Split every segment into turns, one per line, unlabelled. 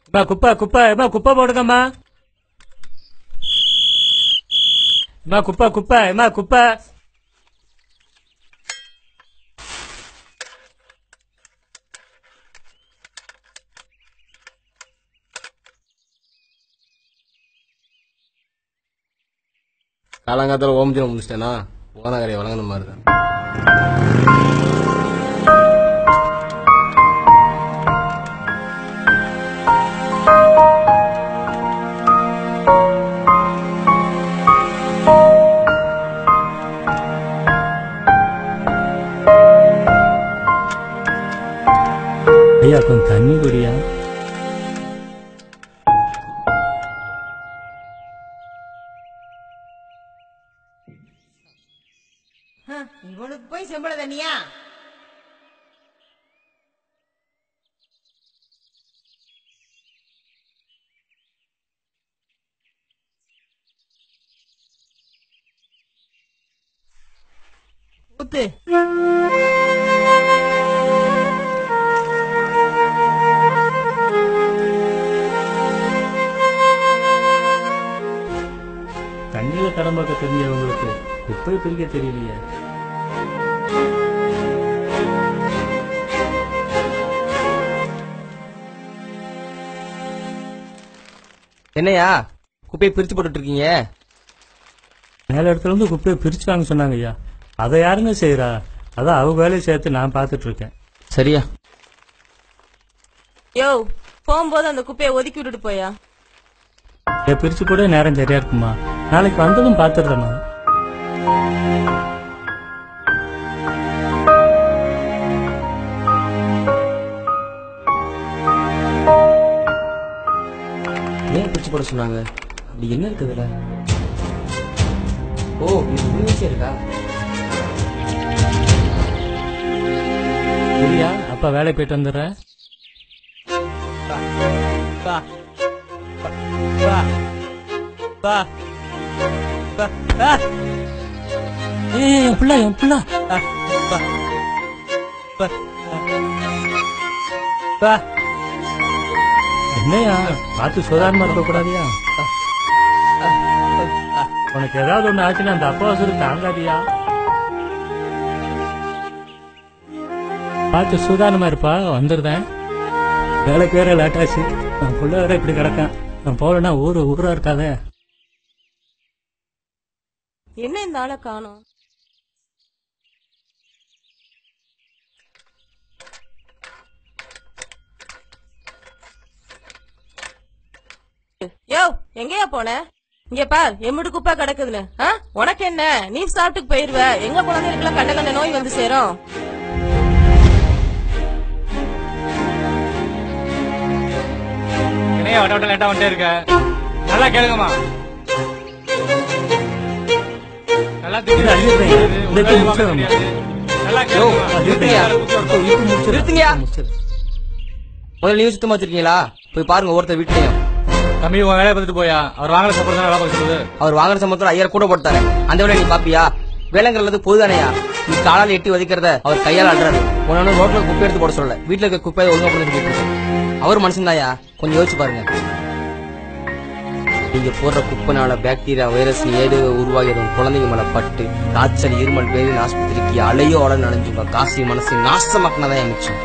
அம்மா குப்பை குப்பை அம்மா குப்பை போடுங்கம்மா அம்மா குப்பை குப்பை அம்மா குப்பை
காலங்காலத்தில் ஓமத்தியம் முடிச்சிட்டேன்னா ஓனகரையை வழங்கின மாதிரி தான்
ஐயா கொஞ்சம் தண்ணி குடியா
இவனுக்கு போய் செம்பள தண்ணியா ஊத்து
தண்ணியில கடன் பார்க்க தெரிஞ்சவங்களுக்கு குப்பையை பிரிக்க தெரியலையே
என்னையா குப்பையை பிரிச்சு போட்டுட்டு இருக்கீங்க
மேல இடத்துல இருந்து குப்பையை பிரிச்சு வாங்க சொன்னாங்க ஐயா அதை யாருங்க செய்யறா அதான் அவங்க வேலையை சேர்த்து நான் பார்த்துட்டு இருக்கேன்
சரியா
யோ போகும்போது அந்த குப்பையை ஒதுக்கி விட்டுட்டு போயா
இதை பிரிச்சு கூட நேரம் சரியா இருக்குமா நாளைக்கு வந்ததும் பார்த்துடுறேம்மா
ஏன் பிரிச்சு போட சொன்னாங்க அப்படி என்ன இருக்குதுல ஓ இது உண்மையே இருக்கா
சரியா அப்பா வேலை போயிட்டு வந்துடுறேன்
பா பா பா பா பா
ஏய் என் பிள்ளை என் பிள்ளை
பா பா பா
என்னையா பார்த்து சுதாரணமா இருக்க கூடாதியா உனக்கு ஏதாவது ஒண்ணு ஆச்சுன்னா அந்த அப்பா வசூல் தாங்காதியா பார்த்து சூதானமா இருப்பா வந்துருந்தேன் வேலைக்கு வேற லேட் ஆச்சு நான் புள்ள வேற இப்படி கிடக்கேன் நான் போகலன்னா ஊரு ஊரா இருக்காதே
என்ன இந்த ஆளை காணோம் யோ எங்கயா போன இங்க பார் எம்முடு குப்பை கிடக்குதுன்னு ஆ? உனக்கு என்ன நீ சாப்பிட்டுக்கு போயிருவ எங்க குழந்தைகளுக்குலாம் கண்ட கண்ட நோய் வந்து சேரும்
என்னையா வட்ட வட்ட லேட்டா வந்துட்டே இருக்க நல்லா கேளுங்கம்மா நல்லா
இல்ல, அள்ளிடுறேன். இந்த இடத்துல முடிச்சிடலாம்.
நல்லா
யோ
கேளுங்கம்மா
நிறுத்துங்கயா நிறுத்துங்கயா முதல்ல நீங்க சுத்தமா வச்சிருக்கீங்களா போய் பாருங்க ஒவ்வொருத்தர் வீட்லயும்
தம்பி உன் வேலையை பார்த்துட்டு போயா அவர் வாங்கல சாப்பிடுறது வேலை பார்க்க சொல்லுது
அவர் வாங்குற சம்பளத்துல ஐயாயிரம் கூட போட்டாரு அந்த வேலையை நீ பாப்பியா வேலைங்கிறது பொதுதானையா நீ காலால் எட்டி வதிக்கிறத அவர் கையால் அல்றாரு உன்ன ரோட்ல குப்பை எடுத்து போட சொல்லல வீட்டுல இருக்க குப்பையை ஒழுங்கா போட்டு சொல்லிட்டு இருக்காரு. அவர் மனுஷன்தாயா கொஞ்சம் யோசிச்சு பாருங்க நீங்க போடுற குப்பைனால பாக்டீரியா வைரஸ் ஏது உருவாகிடும் குழந்தைங்க மேல பட்டு காய்ச்சல் இருமல் பேரு ஆஸ்பத்திரிக்கு அலையோ அலை நனைஞ்சு உங்க காசி மனசு நாசமாக்கினதான் என் மிச்சம்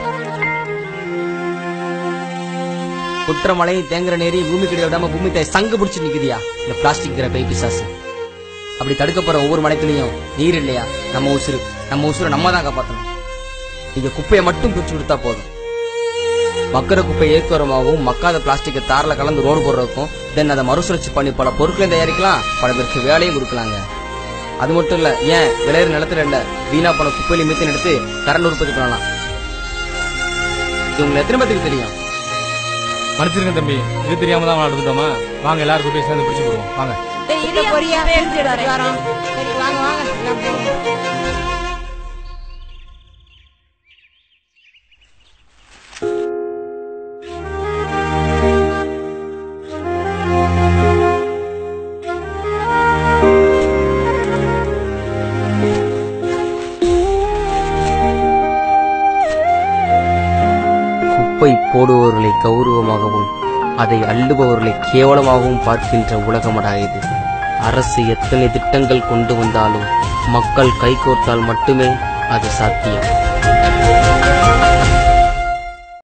குற்றமலையும் தேங்குற நேரி பூமி கிடையாது விடாம பூமி தாய் சங்கு பிடிச்சு நிக்குதியா இந்த பிளாஸ்டிக் பை பிசாசு அப்படி தடுக்க போற ஒவ்வொரு மலைத்துலயும் நீர் இல்லையா நம்ம உசுறு நம்ம உசுரை நம்ம தான் காப்பாத்தணும் நீங்க குப்பையை மட்டும் பிரிச்சு கொடுத்தா போதும் மக்கிற குப்பை ஏற்கரமாகவும் மக்காத பிளாஸ்டிக்கை தாரில் கலந்து ரோடு போடுறதுக்கும் தென் அதை மறுசுழற்சி பண்ணி பல பொருட்களையும் தயாரிக்கலாம் பல பேருக்கு வேலையும் கொடுக்கலாங்க அது மட்டும் இல்ல ஏன் விளையிற நிலத்துல இல்ல வீணா போன குப்பையில மீத்தன் எடுத்து கரண்ட் உற்பத்தி பண்ணலாம் இது உங்களுக்கு எத்தனை பேத்துக்கு தெரியும்
மன்னிச்சிருங்க தம்பி இது தெரியாம தான் விளாண்டுட்டோமா வாங்க எல்லாரும் குப்பையை சேர்ந்து பிடிச்சு போடுவோம் வாங்க
டேய், இரு,
பொரியா
குப்பையை எடுத்துட்டு வரேன்.
வரோம் சரி வாங்க வாங்க எல்லாம் போங்க.
குப்பை போடுபவர்களை கௌரவமாகவும் அதை அள்ளுபவர்களை கேவலமாகவும் பார்க்கின்ற உலகமடா இது அரசு எத்தனை திட்டங்கள் கொண்டு வந்தாலும் மக்கள் கைகோர்த்தால் மட்டுமே அது சாத்தியம்